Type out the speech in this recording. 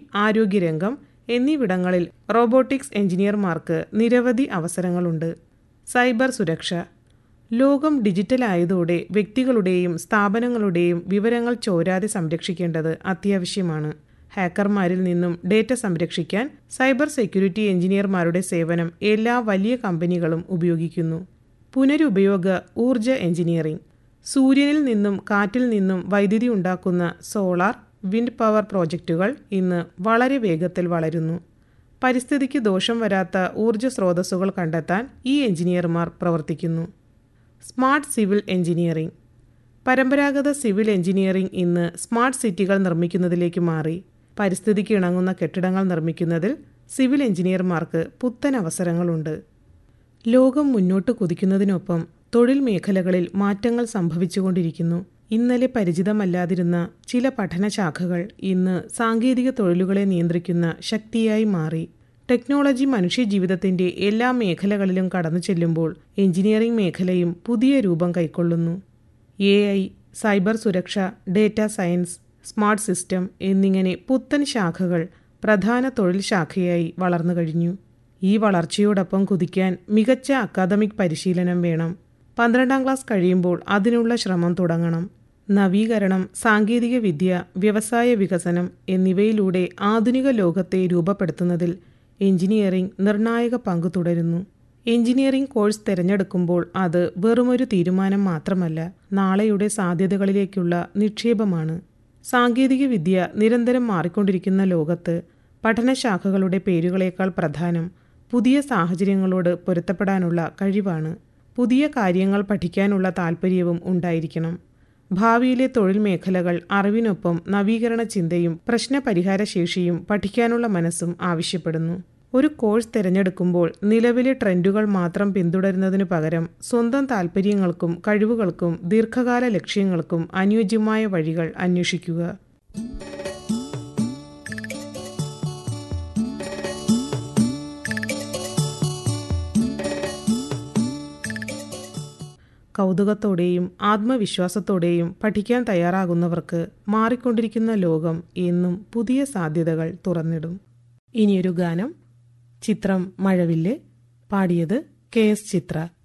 ആരോഗ്യരംഗം എന്നിവിടങ്ങളിൽ റോബോട്ടിക്സ് എഞ്ചിനീയർമാർക്ക് നിരവധി അവസരങ്ങളുണ്ട് സൈബർ സുരക്ഷ ലോകം ഡിജിറ്റലായതോടെ വ്യക്തികളുടെയും സ്ഥാപനങ്ങളുടെയും വിവരങ്ങൾ ചോരാതെ സംരക്ഷിക്കേണ്ടത് അത്യാവശ്യമാണ് ഹാക്കർമാരിൽ നിന്നും ഡേറ്റ സംരക്ഷിക്കാൻ സൈബർ സെക്യൂരിറ്റി എഞ്ചിനീയർമാരുടെ സേവനം എല്ലാ വലിയ കമ്പനികളും ഉപയോഗിക്കുന്നു പുനരുപയോഗ ഊർജ എഞ്ചിനീയറിംഗ് സൂര്യനിൽ നിന്നും കാറ്റിൽ നിന്നും വൈദ്യുതി ഉണ്ടാക്കുന്ന സോളാർ വിൻഡ് പവർ പ്രോജക്റ്റുകൾ ഇന്ന് വളരെ വേഗത്തിൽ വളരുന്നു പരിസ്ഥിതിക്ക് ദോഷം വരാത്ത ഊർജ സ്രോതസ്സുകൾ കണ്ടെത്താൻ ഈ എഞ്ചിനീയർമാർ പ്രവർത്തിക്കുന്നു സ്മാർട്ട് സിവിൽ എഞ്ചിനീയറിംഗ് പരമ്പരാഗത സിവിൽ എഞ്ചിനീയറിംഗ് ഇന്ന് സ്മാർട്ട് സിറ്റികൾ നിർമ്മിക്കുന്നതിലേക്ക് മാറി പരിസ്ഥിതിക്ക് ഇണങ്ങുന്ന കെട്ടിടങ്ങൾ നിർമ്മിക്കുന്നതിൽ സിവിൽ എഞ്ചിനീയർമാർക്ക് പുത്തൻ അവസരങ്ങളുണ്ട് ലോകം മുന്നോട്ട് കുതിക്കുന്നതിനൊപ്പം തൊഴിൽ മേഖലകളിൽ മാറ്റങ്ങൾ സംഭവിച്ചുകൊണ്ടിരിക്കുന്നു ഇന്നലെ പരിചിതമല്ലാതിരുന്ന ചില പഠനശാഖകൾ ഇന്ന് സാങ്കേതിക തൊഴിലുകളെ നിയന്ത്രിക്കുന്ന ശക്തിയായി മാറി ടെക്നോളജി മനുഷ്യജീവിതത്തിന്റെ എല്ലാ മേഖലകളിലും കടന്നു ചെല്ലുമ്പോൾ എഞ്ചിനീയറിംഗ് മേഖലയും പുതിയ രൂപം കൈക്കൊള്ളുന്നു എ ഐ സൈബർ സുരക്ഷ ഡേറ്റ സയൻസ് സ്മാർട്ട് സിസ്റ്റം എന്നിങ്ങനെ പുത്തൻ ശാഖകൾ പ്രധാന തൊഴിൽ ശാഖയായി വളർന്നു കഴിഞ്ഞു ഈ വളർച്ചയോടൊപ്പം കുതിക്കാൻ മികച്ച അക്കാദമിക് പരിശീലനം വേണം പന്ത്രണ്ടാം ക്ലാസ് കഴിയുമ്പോൾ അതിനുള്ള ശ്രമം തുടങ്ങണം നവീകരണം സാങ്കേതിക വിദ്യ വ്യവസായ വികസനം എന്നിവയിലൂടെ ആധുനിക ലോകത്തെ രൂപപ്പെടുത്തുന്നതിൽ എഞ്ചിനീയറിംഗ് നിർണായക പങ്ക് തുടരുന്നു എഞ്ചിനീയറിംഗ് കോഴ്സ് തിരഞ്ഞെടുക്കുമ്പോൾ അത് വെറുമൊരു തീരുമാനം മാത്രമല്ല നാളെയുടെ സാധ്യതകളിലേക്കുള്ള നിക്ഷേപമാണ് സാങ്കേതിക വിദ്യ നിരന്തരം മാറിക്കൊണ്ടിരിക്കുന്ന ലോകത്ത് പഠനശാഖകളുടെ പേരുകളേക്കാൾ പ്രധാനം പുതിയ സാഹചര്യങ്ങളോട് പൊരുത്തപ്പെടാനുള്ള കഴിവാണ് പുതിയ കാര്യങ്ങൾ പഠിക്കാനുള്ള താൽപ്പര്യവും ഉണ്ടായിരിക്കണം ഭാവിയിലെ തൊഴിൽ മേഖലകൾ അറിവിനൊപ്പം നവീകരണ ചിന്തയും പ്രശ്നപരിഹാര ശേഷിയും പഠിക്കാനുള്ള മനസ്സും ആവശ്യപ്പെടുന്നു ഒരു കോഴ്സ് തിരഞ്ഞെടുക്കുമ്പോൾ നിലവിലെ ട്രെൻഡുകൾ മാത്രം പിന്തുടരുന്നതിനു പകരം സ്വന്തം താൽപ്പര്യങ്ങൾക്കും കഴിവുകൾക്കും ദീർഘകാല ലക്ഷ്യങ്ങൾക്കും അനുയോജ്യമായ വഴികൾ അന്വേഷിക്കുക കൗതുകത്തോടെയും ആത്മവിശ്വാസത്തോടെയും പഠിക്കാൻ തയ്യാറാകുന്നവർക്ക് മാറിക്കൊണ്ടിരിക്കുന്ന ലോകം എന്നും പുതിയ സാധ്യതകൾ തുറന്നിടും ഇനിയൊരു ഗാനം ചിത്രം മഴവില്ല് പാടിയത് കെ എസ് ചിത്ര